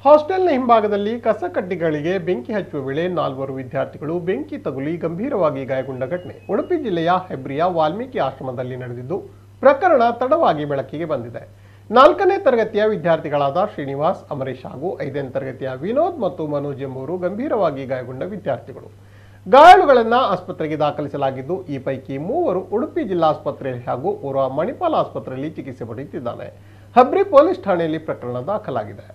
ಹಾಸ್ಟೆಲ್ನ ಹಿಂಭಾಗದಲ್ಲಿ ಕಸಕಡ್ಡಿಗಳಿಗೆ ಬೆಂಕಿ ಹಚ್ಚುವ ವೇಳೆ ನಾಲ್ವರು ವಿದ್ಯಾರ್ಥಿಗಳು ಬೆಂಕಿ ತಗುಲಿ ಗಂಭೀರವಾಗಿ ಗಾಯಗೊಂಡ ಘಟನೆ ಉಡುಪಿ ಜಿಲ್ಲೆಯ ಹೆಬ್ರಿಯ ವಾಲ್ಮೀಕಿ ಆಶ್ರಮದಲ್ಲಿ ನಡೆದಿದ್ದು ಪ್ರಕರಣ ತಡವಾಗಿ ಬೆಳಕಿಗೆ ಬಂದಿದೆ ನಾಲ್ಕನೇ ತರಗತಿಯ ವಿದ್ಯಾರ್ಥಿಗಳಾದ ಶ್ರೀನಿವಾಸ್ ಅಮರೇಶ್ ಹಾಗೂ ಐದನೇ ತರಗತಿಯ ವಿನೋದ್ ಮತ್ತು ಮನೋಜ್ ಎಂಬುವರು ಗಂಭೀರವಾಗಿ ಗಾಯಗೊಂಡ ವಿದ್ಯಾರ್ಥಿಗಳು ಗಾಯಾಳುಗಳನ್ನ ಆಸ್ಪತ್ರೆಗೆ ದಾಖಲಿಸಲಾಗಿದ್ದು ಈ ಪೈಕಿ ಮೂವರು ಉಡುಪಿ ಜಿಲ್ಲಾಸ್ಪತ್ರೆಯಲ್ಲಿ ಹಾಗೂ ಓರ್ವ ಮಣಿಪಾಲ್ ಆಸ್ಪತ್ರೆಯಲ್ಲಿ ಚಿಕಿತ್ಸೆ ಪಡೆಯುತ್ತಿದ್ದಾನೆ ಹಬ್ರಿ ಪೊಲೀಸ್ ಠಾಣೆಯಲ್ಲಿ ಪ್ರಕರಣ ದಾಖಲಾಗಿದೆ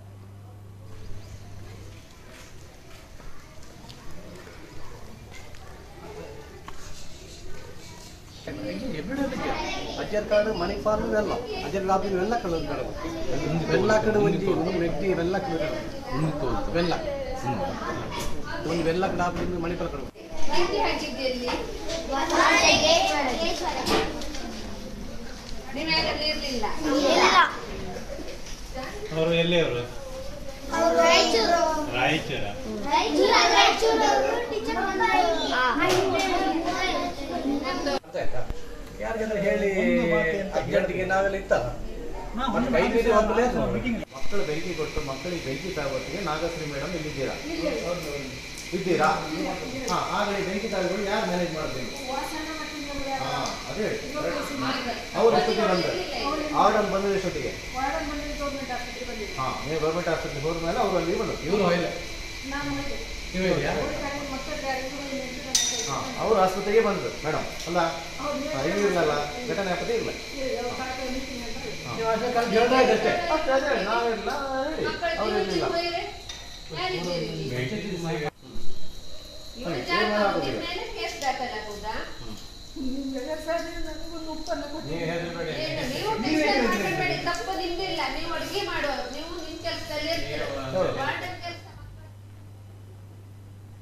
ಅಜ್ಜರ್ ಕಾಡು ಮಣಿಪಾಲ್ ಇವೆಲ್ಲ ಅಜ್ಜರ್ ಕಾಡು ಇವೆಲ್ಲ ಕಡೆ ಕಡೆ ಬೆಲ್ಲ ಕಡೆ ಒಂಜಿ ಒಂದು ಮೆಗ್ಗಿ ಬೆಲ್ಲ ಕಡೆ ಬೆಲ್ಲ ಒಂದು ಬೆಲ್ಲ ಕಡೆ ಹಾಕಿದ್ರೆ ಮಣಿಪಾಲ್ ಕಡೆ ಬೆಂಕಿ ಹಚ್ಚಿದ್ದಲ್ಲಿ ನೀವು ಯಾರಲ್ಲಿ ಇರ್ಲಿಲ್ಲ ಅವರು ಎಲ್ಲಿಯವರು ರಾಯಚೂರ ಯಾರಿಗಾದ್ರೆ ಹೇಳಿ ಅಜ್ಜಂಟಿಗೆ ನಾವೆಲ್ಲ ಇತ್ತಲ್ಲ ಮತ್ತೆ ಕೈ ಮೀರಿ ಹೋಗ್ಲೇ ಮಕ್ಕಳು ಬೆಂಕಿ ಕೊಟ್ಟು ಮಕ್ಕಳಿಗೆ ಬೆಂಕಿ ತಾಗೊತ್ತಿಗೆ ನಾಗಶ್ರೀ ಮೇಡಮ್ ಇಲ್ಲಿದ್ದೀರಾ ಇದ್ದೀರಾ ಹಾ ಆಗಲಿ ಬೆಂಕಿ ತಾಯಿಗಳು ಯಾರು ಮ್ಯಾನೇಜ್ ಮಾಡಬೇಕು ಹಾ ಅದೇ ಅವ್ರು ಎಷ್ಟೊತ್ತಿಗೆ ಬಂದ್ರೆ ಆರ್ಡರ್ ಬಂದಿದೆ ಎಷ್ಟೊತ್ತಿಗೆ ಹಾ ನೀವು ಗೌರ್ಮೆಂಟ್ ಹಾಸ್ಪಿಟ್ಲಿಗೆ ಹೋದ ಮೇಲೆ ಅವರು ಅಲ್ಲಿ ಬಂದರು ಇವರು ಹೋಗಿಲ್ಲ ನೀವು ಇದೆಯಾ ಹಾ ಅವರು ಆಸ್ಪತ್ರೆಗೆ ಬಂದರು ಮೇಡಮ್ ಅಲ್ಲ ಹಾ, ಇದು ಇರಲ್ಲ ಘಟನೆ ಆಪತ್ತೆ ಇಲ್ಲ ನೀವು ಅಷ್ಟೇ ಕಲ್ತು ಹೇಳ್ತಾ ಇದ್ದೆ ಅಷ್ಟೇ. ಅಷ್ಟೇ ಅದೇ, ನಾವಿಲ್ಲ ಹೇಳಿ. ಅವ್ರು ಇರ್ಲಿಲ್ಲ. ಇವ್ರು ಜಾಗ ನಿಮ್ಮ ಮೇಲೆ ಕೇಸ್ ದಾಖಲಾಗುವುದಾ ನೀವು ಹೆದರ್ಬೇಡಿ. ಏನು ನೀವು ಟೆನ್ಷನ್ ಮಾಡ್ಕೊಬೇಡಿ ತಪ್ಪು ನಿಮ್ದಿಲ್ಲ ನೀವು ಅಡುಗೆ ಮಾಡುವ ನೀವು ನಿಮ್ ಕೆಲಸದಲ್ಲಿ ಇರ್ತೀರ ಹೌದು. ವಾರ್ಡನ್